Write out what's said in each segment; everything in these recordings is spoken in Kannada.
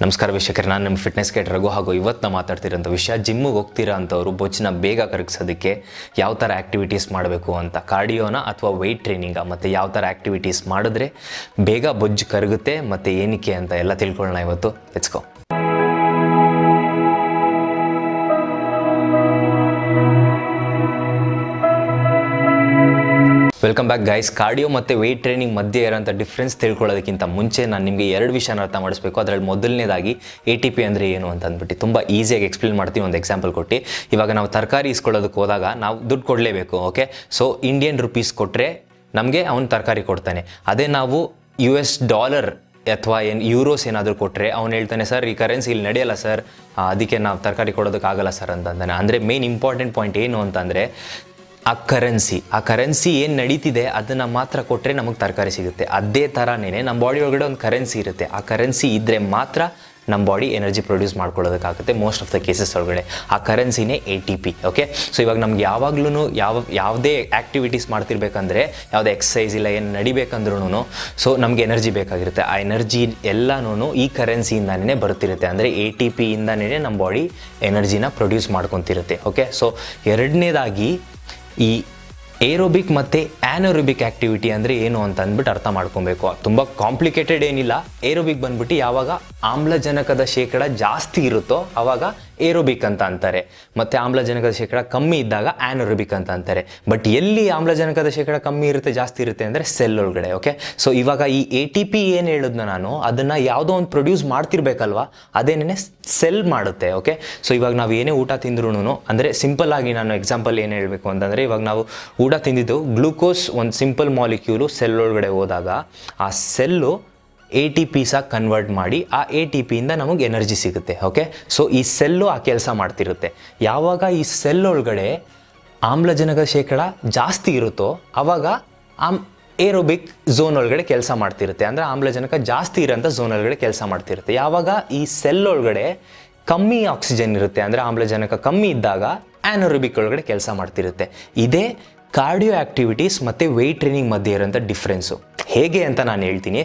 ನಮಸ್ಕಾರ ವೀಕ್ಷಕರೇ ನಾನು ನಿಮ್ಮ ಫಿಟ್ನೆಸ್ ಗೈಡ್ ರಘು ಹಾಗೂ ಇವತ್ತು ನಾವು ಮಾತಾಡ್ತಿರೋಂಥ ವಿಷಯ ಜಿಮ್ಮಿಗೆ ಹೋಗ್ತೀರಾ ಅಂಥವ್ರು ಬೊಜ್ಜನ್ನ ಬೇಗ ಕರಗಿಸೋದಕ್ಕೆ ಯಾವ ಥರ ಆ್ಯಕ್ಟಿವಿಟೀಸ್ ಮಾಡಬೇಕು ಅಂತ ಕಾರ್ಡಿಯೋನ ಅಥವಾ ವೆಯ್ಟ್ ಟ್ರೈನಿಂಗ ಮತ್ತು ಯಾವ ಥರ ಆ್ಯಕ್ಟಿವಿಟೀಸ್ ಮಾಡಿದ್ರೆ ಬೇಗ ಬೊಜ್ಜು ಕರಗುತ್ತೆ ಮತ್ತು ಏನಕ್ಕೆ ಅಂತ ಎಲ್ಲ ತಿಳ್ಕೊಳ್ಳೋಣ ಇವತ್ತು let's go welcome back guys cardio ಮತ್ತು ವೆಯ್ಟ್ ಟ್ರೈನಿಂಗ್ ಮಧ್ಯೆ ಇರೋಂಥ ಡಿಫ್ರೆನ್ಸ್ ತಿಳ್ಕೊಳ್ಳೋದಕ್ಕಿಂತ ಮುಂಚೆ ನಾನು ನಿಮಗೆ ಎರಡು ವಿಷಯನ ಅರ್ಥ ಮಾಡಿಸ್ಬೇಕು ಅದರಲ್ಲಿ ಮೊದಲನೇದಾಗಿ ಎ ಟಿ ಪಿ ಅಂದರೆ ಏನು ಅಂತ ಅಂದ್ಬಿಟ್ಟು ತುಂಬ ಈಸಿಯಾಗಿ ಎಕ್ಸ್ಪ್ಲೇನ್ ಮಾಡ್ತೀವಿ ಒಂದು ಎಕ್ಸಾಂಪಲ್ ಕೊಟ್ಟು ಇವಾಗ ನಾವು ತರಕಾರಿ ಇಸ್ಕೊಳ್ಳೋದಕ್ಕೆ ಹೋದಾಗ ನಾವು ದುಡ್ಡು ಕೊಡಲೇಬೇಕು ಓಕೆ ಸೊ ಇಂಡಿಯನ್ ರುಪೀಸ್ ಕೊಟ್ಟರೆ ನಮಗೆ ಅವ್ನು ತರಕಾರಿ ಕೊಡ್ತಾನೆ ಅದೇ ನಾವು ಯು ಎಸ್ ಡಾಲರ್ ಅಥವಾ ಏನು ಯೂರೋಸ್ ಏನಾದರೂ ಕೊಟ್ಟರೆ ಅವ್ನು ಹೇಳ್ತಾನೆ ಸರ್ ಈ ಕರೆನ್ಸಿ ಇಲ್ಲಿ ನಡೆಯಲ್ಲ ಸರ್ ಅದಕ್ಕೆ ನಾವು ತರಕಾರಿ ಕೊಡೋದಕ್ಕಾಗಲ್ಲ ಸರ್ ಅಂತಂದಾನೆ ಅಂದರೆ ಮೇನ್ ಇಂಪಾರ್ಟೆಂಟ್ ಪಾಯಿಂಟ್ ಏನು ಅಂತಂದರೆ ಆ ಕರೆನ್ಸಿ ಆ ಕರೆನ್ಸಿ ಏನು ನಡೀತಿದೆ ಅದನ್ನು ಮಾತ್ರ ಕೊಟ್ಟರೆ ನಮಗೆ ತರಕಾರಿ ಸಿಗುತ್ತೆ ಅದೇ ಥರನೇ ನಮ್ಮ ಬಾಡಿ ಒಳಗಡೆ ಒಂದು ಕರೆನ್ಸಿ ಇರುತ್ತೆ ಆ ಕರೆನ್ಸಿ ಇದ್ದರೆ ಮಾತ್ರ ನಮ್ಮ ಬಾಡಿ ಎನರ್ಜಿ ಪ್ರೊಡ್ಯೂಸ್ ಮಾಡ್ಕೊಳ್ಳೋದಕ್ಕಾಗುತ್ತೆ ಮೋಸ್ಟ್ ಆಫ್ ದ ಕೇಸಸ್ ಒಳಗಡೆ ಆ ಕರೆನ್ಸಿನೇ A T P okay so ಇವಾಗ ನಮ್ಗೆ ಯಾವಾಗ್ಲೂ ಯಾವ ಯಾವುದೇ ಆ್ಯಕ್ಟಿವಿಟೀಸ್ ಮಾಡ್ತಿರ್ಬೇಕಂದ್ರೆ ಯಾವುದೇ ಎಕ್ಸಸೈಸ್ ಇಲ್ಲ ಏನು ನಡಿಬೇಕಂದ್ರೂ ಸೊ ನಮಗೆ ಎನರ್ಜಿ ಬೇಕಾಗಿರುತ್ತೆ ಆ ಎನರ್ಜಿ ಎಲ್ಲನೂ ಈ ಕರೆನ್ಸಿಯಿಂದನೇ ಬರ್ತಿರುತ್ತೆ ಅಂದರೆ ಎ ಟಿ ಪಿಯಿಂದನೇ ನಮ್ಮ ಬಾಡಿ ಎನರ್ಜಿನ ಪ್ರೊಡ್ಯೂಸ್ ಮಾಡ್ಕೊತಿರುತ್ತೆ ಓಕೆ ಸೊ ಎರಡನೇದಾಗಿ ಈ ಏರೋಬಿಕ್ ಮತ್ತು ಆ್ಯನೋರೋಬಿಕ್ ಆ್ಯಕ್ಟಿವಿಟಿ ಅಂದರೆ ಏನು ಅಂತ ಅಂದ್ಬಿಟ್ಟು ಅರ್ಥ ಮಾಡ್ಕೊಬೇಕು ತುಂಬ ಕಾಂಪ್ಲಿಕೇಟೆಡ್ ಏನಿಲ್ಲ ಏರೋಬಿಕ್ ಬಂದ್ಬಿಟ್ಟು ಯಾವಾಗ ಆಮ್ಲಜನಕದ ಶೇಕಡ ಜಾಸ್ತಿ ಇರುತ್ತೋ ಆವಾಗ ಏರೋಬಿಕ್ ಅಂತ ಅಂತಾರೆ ಮತ್ತು ಆಮ್ಲಜನಕದ ಶೇಕಡ ಕಮ್ಮಿ ಇದ್ದಾಗ ಆ್ಯನೋರೋಬಿಕ್ ಅಂತ ಅಂತಾರೆ ಬಟ್ ಎಲ್ಲಿ ಆಮ್ಲಜನಕದ ಶೇಕಡ ಕಮ್ಮಿ ಇರುತ್ತೆ ಜಾಸ್ತಿ ಇರುತ್ತೆ ಅಂದರೆ ಸೆಲ್ ಒಳಗಡೆ ಓಕೆ ಸೊ ಇವಾಗ ಈ ಎ ಟಿ ಪಿ ಏನು ಹೇಳಿದ್ನೋ ನಾನು ಅದನ್ನು ಯಾವುದೋ ಒಂದು ಪ್ರೊಡ್ಯೂಸ್ ಮಾಡ್ತಿರ್ಬೇಕಲ್ವಾ ಅದೇನೇ ಸೆಲ್ ಮಾಡುತ್ತೆ ಓಕೆ ಸೊ ಇವಾಗ ನಾವು ಏನೇ ಊಟ ತಿಂದ್ರೂ ಅಂದರೆ ಸಿಂಪಲ್ ಆಗಿ ನಾನು ಎಕ್ಸಾಂಪಲ್ ಏನು ಹೇಳಬೇಕು ಅಂತಂದರೆ ಇವಾಗ ನಾವು ಊಟ ತಿಂದಿದ್ದು ಗ್ಲೂಕೋಸ್ ಒಂದು ಸಿಂಪಲ್ ಮಾಲಿಕ್ಯೂಲು ಸೆಲ್ ಒಳಗಡೆ ಹೋದಾಗ ಆ ಸೆಲ್ಲು ಎ ಟಿ ಪಿಸಾಗಿ ಕನ್ವರ್ಟ್ ಮಾಡಿ ಆ ಎ ಟಿ ಪಿಯಿಂದ ನಮಗೆ ಎನರ್ಜಿ ಸಿಗುತ್ತೆ ಓಕೆ ಸೊ ಈ ಸೆಲ್ಲು ಆ ಕೆಲಸ ಮಾಡ್ತಿರುತ್ತೆ ಯಾವಾಗ ಈ ಸೆಲ್ ಒಳಗಡೆ ಆಮ್ಲಜನಕದ ಶೇಕಡ ಜಾಸ್ತಿ ಇರುತ್ತೋ ಆವಾಗ ಆಮ್ ಏರೋಬಿಕ್ ಝೋನ್ ಒಳಗಡೆ ಕೆಲಸ ಮಾಡ್ತಿರುತ್ತೆ ಅಂದರೆ ಆಮ್ಲಜನಕ ಜಾಸ್ತಿ ಇರೋಂಥ ಝೋನ್ ಒಳಗಡೆ ಕೆಲಸ ಮಾಡ್ತಿರುತ್ತೆ ಯಾವಾಗ ಈ ಸೆಲ್ ಒಳಗಡೆ ಕಮ್ಮಿ ಆಕ್ಸಿಜನ್ ಇರುತ್ತೆ ಅಂದರೆ ಆಮ್ಲಜನಕ ಕಮ್ಮಿ ಇದ್ದಾಗ ಆ್ಯನೋರೋಬಿಕ್ ಒಳಗಡೆ ಕೆಲಸ ಮಾಡ್ತಿರುತ್ತೆ ಇದೇ ಕಾರ್ಡಿಯೋ ಆ್ಯಕ್ಟಿವಿಟೀಸ್ ಮತ್ತು ವೆಯ್ಟ್ ಟ್ರೈನಿಂಗ್ ಮಧ್ಯೆ ಇರೋಂಥ ಡಿಫ್ರೆನ್ಸು ಹೇಗೆ ಅಂತ ನಾನು ಹೇಳ್ತೀನಿ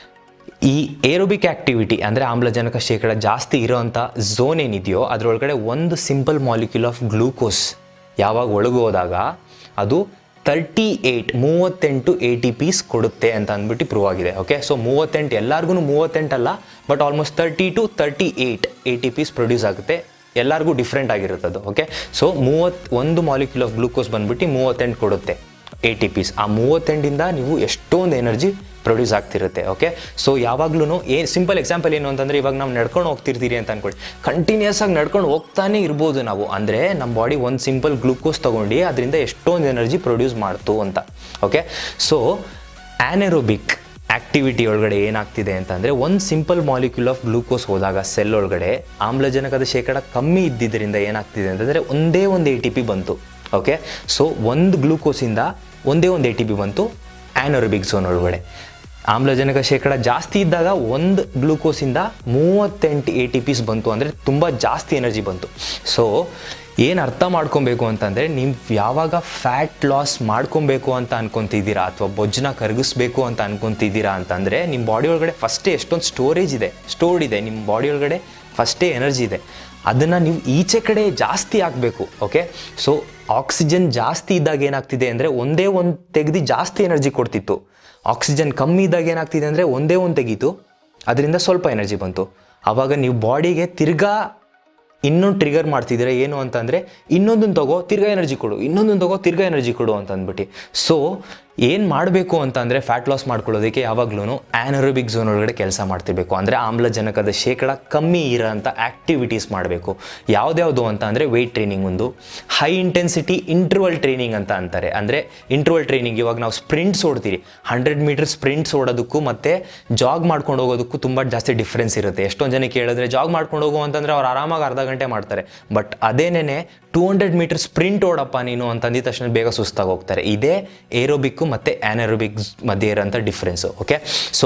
ಈ ಏರೋಬಿಕ್ ಆ್ಯಕ್ಟಿವಿಟಿ ಅಂದರೆ ಆಮ್ಲಜನಕ ಶೇಕಡ ಜಾಸ್ತಿ ಇರೋವಂಥ ಝೋನ್ ಏನಿದೆಯೋ ಅದರೊಳಗಡೆ ಒಂದು ಸಿಂಪಲ್ ಮಾಲಿಕ್ಯೂಲ್ ಆಫ್ ಗ್ಲೂಕೋಸ್ ಯಾವಾಗ ಒಳಗೋದಾಗ ಅದು ತರ್ಟಿ ಏಯ್ಟ್ ಮೂವತ್ತೆಂಟು ಎ ಟಿ ಪಿಸ್ ಕೊಡುತ್ತೆ ಅಂತ ಅಂದ್ಬಿಟ್ಟು ಪ್ರೂವ್ ಆಗಿದೆ ಓಕೆ ಸೊ ಮೂವತ್ತೆಂಟು ಎಲ್ಲರಿಗೂ ಮೂವತ್ತೆಂಟು ಅಲ್ಲ but almost thirty two thirty eight A T Ps produce ಆಗುತ್ತೆ ಎಲ್ಲರಿಗೂ ಡಿಫ್ರೆಂಟ್ ಆಗಿರುತ್ತೆ ಅದು ಓಕೆ ಸೊ ಮೂವತ್ತು ಒಂದು ಮಾಲಿಕ್ಯೂಲ್ ಆಫ್ ಗ್ಲೂಕೋಸ್ ಬಂದ್ಬಿಟ್ಟು ಮೂವತ್ತೆಂಟು ಕೊಡುತ್ತೆ ಎ ಟಿ ಪಿಸ್ ಆ ಮೂವತ್ತೆಂಟಿಂದ ನೀವು ಎಷ್ಟೊಂದು ಎನರ್ಜಿ ಪ್ರೊಡ್ಯೂಸ್ ಆಗ್ತಿರುತ್ತೆ ಓಕೆ ಸೊ ಯಾವಾಗ್ಲೂ ಏ ಸಿಂಪಲ್ ಎಕ್ಸಾಂಪಲ್ ಏನು ಅಂತಂದರೆ ಇವಾಗ ನಾವು ನಡ್ಕೊಂಡು ಹೋಗ್ತಿರ್ತೀರಿ ಅಂತ ಅನ್ಕೊಳ್ಳಿ ಕಂಟಿನ್ಯೂಸ್ ಆಗಿ ನಡ್ಕೊಂಡು ಹೋಗ್ತಾನೆ ಇರ್ಬೋದು ನಾವು ಅಂದರೆ ನಮ್ಮ ಬಾಡಿ ಒಂದು ಸಿಂಪಲ್ ಗ್ಲೂಕೋಸ್ ತೊಗೊಂಡು ಅದರಿಂದ ಎಷ್ಟೊಂದು ಎನರ್ಜಿ ಪ್ರೊಡ್ಯೂಸ್ ಮಾಡ್ತು ಅಂತ ಓಕೆ ಸೊ ಆ್ಯನೆರೋಬಿಕ್ ಆ್ಯಕ್ಟಿವಿಟಿ ಒಳಗಡೆ ಏನಾಗ್ತಿದೆ ಅಂತಂದರೆ ಒಂದು ಸಿಂಪಲ್ ಮಾಲಿಕ್ಯೂಲ್ ಆಫ್ ಗ್ಲೂಕೋಸ್ ಹೋದಾಗ ಸೆಲ್ ಒಳಗಡೆ ಆಮ್ಲಜನಕದ ಶೇಕಡ ಕಮ್ಮಿ ಇದ್ದಿದ್ದರಿಂದ ಏನಾಗ್ತಿದೆ ಅಂತಂದರೆ ಒಂದೇ ಒಂದು ಎ ಟಿ ಪಿ ಬಂತು ಓಕೆ ಸೊ ಒಂದು ಗ್ಲೂಕೋಸಿಂದ ಒಂದೇ ಒಂದು ಎ ಟಿ ಪಿ ಬಂತು ಆ್ಯನೋರಬಿಕ್ ಝೋನ್ ಒಳಗಡೆ ಆಮ್ಲಜನಕ ಶೇಕಡ ಜಾಸ್ತಿ ಇದ್ದಾಗ ಒಂದು ಗ್ಲೂಕೋಸಿಂದ ಮೂವತ್ತೆಂಟು ಎ ಟಿ ಪಿಸ್ ಬಂತು ಅಂದರೆ ತುಂಬ ಜಾಸ್ತಿ ಎನರ್ಜಿ ಬಂತು ಸೊ ಏನು ಅರ್ಥ ಮಾಡ್ಕೊಬೇಕು ಅಂತಂದರೆ ನೀವು ಯಾವಾಗ ಫ್ಯಾಟ್ ಲಾಸ್ ಮಾಡ್ಕೊಬೇಕು ಅಂತ ಅನ್ಕೊತಿದ್ದೀರಾ ಅಥವಾ ಬೊಜ್ಜನ್ನ ಕರಗಿಸ್ಬೇಕು ಅಂತ ಅನ್ಕೊತಿದ್ದೀರಾ ಅಂತಂದರೆ ನಿಮ್ಮ ಬಾಡಿ ಒಳಗಡೆ ಫಸ್ಟೇ ಎಷ್ಟೊಂದು ಸ್ಟೋರೇಜ್ ಇದೆ ಸ್ಟೋರ್ಡ್ ಇದೆ ನಿಮ್ಮ ಬಾಡಿ ಒಳಗಡೆ ಫಸ್ಟೇ ಎನರ್ಜಿ ಇದೆ ಅದನ್ನು ನೀವು ಈಚೆ ಕಡೆ ಜಾಸ್ತಿ ಆಗಬೇಕು ಓಕೆ ಸೊ ಆಕ್ಸಿಜನ್ ಜಾಸ್ತಿ ಇದ್ದಾಗ ಏನಾಗ್ತಿದೆ ಅಂದರೆ ಒಂದೇ ಒಂದು ತೆಗೆದು ಜಾಸ್ತಿ ಎನರ್ಜಿ ಕೊಡ್ತಿತ್ತು ಆಕ್ಸಿಜನ್ ಕಮ್ಮಿ ಇದ್ದಾಗ ಏನಾಗ್ತಿದೆ ಅಂದರೆ ಒಂದೇ ಒಂದು ತೆಗೀತು ಅದರಿಂದ ಸ್ವಲ್ಪ ಎನರ್ಜಿ ಬಂತು ಆವಾಗ ನೀವು ಬಾಡಿಗೆ ತಿರ್ಗಾ ಇನ್ನೊಂದು ಟ್ರಿಗರ್ ಮಾಡ್ತಿದ್ದೀರಾ ಏನು ಅಂತಂದರೆ ಇನ್ನೊಂದನ್ನು ತಗೋ ತಿರ್ಗಾ ಎನರ್ಜಿ ಕೊಡು ಇನ್ನೊಂದನ್ನು ತಗೋ ತಿರ್ಗಾ ಎನರ್ಜಿ ಕೊಡು ಅಂತ ಅಂದ್ಬಿಟ್ಟು ಸೊ ಏನು ಮಾಡಬೇಕು ಅಂತಂದರೆ ಫ್ಯಾಟ್ ಲಾಸ್ ಮಾಡ್ಕೊಳ್ಳೋದಕ್ಕೆ ಯಾವಾಗ್ಲೂ ಆ್ಯನರೋಬಿಕ್ ಝೋನ್ ಒಳಗಡೆ ಕೆಲಸ ಮಾಡ್ತಿರ್ಬೇಕು ಅಂದರೆ ಆಮ್ಲಜನಕದ ಶೇಕಡ ಕಮ್ಮಿ ಇರೋಂಥ ಆ್ಯಕ್ಟಿವಿಟೀಸ್ ಮಾಡಬೇಕು ಯಾವ್ದ್ಯಾವುದು ಅಂತ ಅಂದರೆ ವೆಯ್ಟ್ ಟ್ರೈನಿಂಗ್ ಒಂದು ಹೈ ಇಂಟೆನ್ಸಿಟಿ ಇಂಟರ್ವಲ್ ಟ್ರೈನಿಂಗ್ ಅಂತ ಅಂತಾರೆ ಅಂದರೆ ಇಂಟರ್ವಲ್ ಟ್ರೈನಿಂಗ್ ಇವಾಗ ನಾವು ಸ್ಪ್ರಿಂಟ್ಸ್ ಓಡ್ತೀರಿ ಹಂಡ್ರೆಡ್ ಮೀಟರ್ ಸ್ಪ್ರಿಂಟ್ಸ್ ಓಡೋದಕ್ಕೂ ಮತ್ತು ಜಾಗ್ ಮಾಡ್ಕೊಂಡು ಹೋಗೋದಕ್ಕೂ ತುಂಬ ಜಾಸ್ತಿ ಡಿಫ್ರೆನ್ಸ್ ಇರುತ್ತೆ ಎಷ್ಟೊಂದು ಜನಕ್ಕೆ ಹೇಳಿದ್ರೆ ಜಾಗ್ ಮಾಡ್ಕೊಂಡು ಹೋಗು ಅಂತಂದರೆ ಅವ್ರು ಆರಾಮಾಗಿ ಅರ್ಧ ಗಂಟೆ ಮಾಡ್ತಾರೆ ಬಟ್ ಅದೇನೇ ಟೂ ಹಂಡ್ರೆಡ್ ಮೀಟರ್ ಸ್ಪ್ರಿಂಟ್ ಓಡಪ್ಪ ನೀನು ಅಂತಂದಿದ ತಕ್ಷಣ ಬೇಗ ಸುಸ್ತಾಗಿ ಹೋಗ್ತಾರೆ ಇದೇ ಏರೋಬಿಕ್ಕು ಮತ್ತು ಆ್ಯನರೋಬಿಕ್ ಮಧ್ಯೆ ಇರೋಂಥ ಡಿಫ್ರೆನ್ಸು ಓಕೆ ಸೊ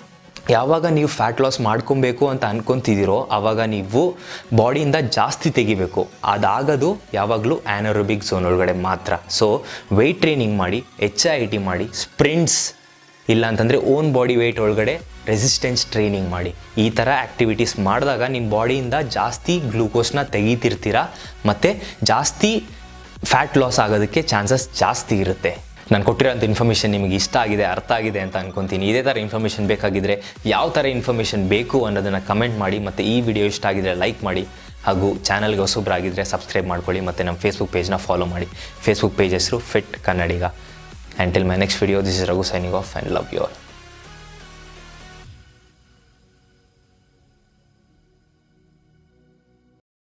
ಯಾವಾಗ ನೀವು ಫ್ಯಾಟ್ ಲಾಸ್ ಮಾಡ್ಕೊಬೇಕು ಅಂತ ಅನ್ಕೊತಿದ್ದೀರೋ ಆವಾಗ ನೀವು ಬಾಡಿಯಿಂದ ಜಾಸ್ತಿ ತೆಗಿಬೇಕು ಅದಾಗೋದು ಯಾವಾಗಲೂ ಆ್ಯನರೋಬಿಕ್ ಝೋನ್ ಒಳಗಡೆ ಮಾತ್ರ ಸೊ ವೆಯ್ಟ್ ಟ್ರೈನಿಂಗ್ ಮಾಡಿ ಎಚ್ ಐ ಟಿ ಮಾಡಿ ಸ್ಪ್ರಿಂಟ್ಸ್ ಇಲ್ಲ ಅಂತಂದರೆ ಓನ್ ಬಾಡಿ ವೆಯ್ಟ್ ಒಳಗಡೆ ರೆಸಿಸ್ಟೆನ್ಸ್ ಟ್ರೈನಿಂಗ್ ಮಾಡಿ ಈ ಥರ ಆ್ಯಕ್ಟಿವಿಟೀಸ್ ಮಾಡಿದಾಗ ನಿಮ್ಮ ಬಾಡಿಯಿಂದ ಜಾಸ್ತಿ ಗ್ಲೂಕೋಸ್ನ ತೆಗಿತಿರ್ತೀರ ಮತ್ತು ಜಾಸ್ತಿ ಫ್ಯಾಟ್ ಲಾಸ್ ಆಗೋದಕ್ಕೆ ಚಾನ್ಸಸ್ ಜಾಸ್ತಿ ಇರುತ್ತೆ ನಾನು ಕೊಟ್ಟಿರೋಂಥ ಇನ್ಫಾರ್ಮೇಷನ್ ನಿಮಗೆ ಇಷ್ಟ ಆಗಿದೆ ಅರ್ಥ ಆಗಿದೆ ಅಂತ ಅನ್ಕೊತೀನಿ ಇದೇ ಥರ ಇನ್ಫಾರ್ಮೇಷನ್ ಬೇಕಾಗಿದ್ದರೆ ಯಾವ ಥರ ಇನ್ಫಾರ್ಮೇಷನ್ ಬೇಕು ಅನ್ನೋದನ್ನು ಕಮೆಂಟ್ ಮಾಡಿ ಮತ್ತು ಈ ವಿಡಿಯೋ ಇಷ್ಟ ಆಗಿದ್ರೆ ಲೈಕ್ ಮಾಡಿ ಹಾಗೂ ಚಾನಲ್ಗೆ ಹೊಸಬ್ರಾಗಿದ್ದರೆ ಸಬ್ಸ್ಕ್ರೈಬ್ ಮಾಡ್ಕೊಳ್ಳಿ ಮತ್ತು ನಮ್ಮ ಫೇಸ್ಬುಕ್ ಪೇಜ್ನ ಫಾಲೋ ಮಾಡಿ ಫೇಸ್ಬುಕ್ ಪೇಜ್ ಹೆಸರು fit Kannadiga and till my next video this is Raghu signing off and love you all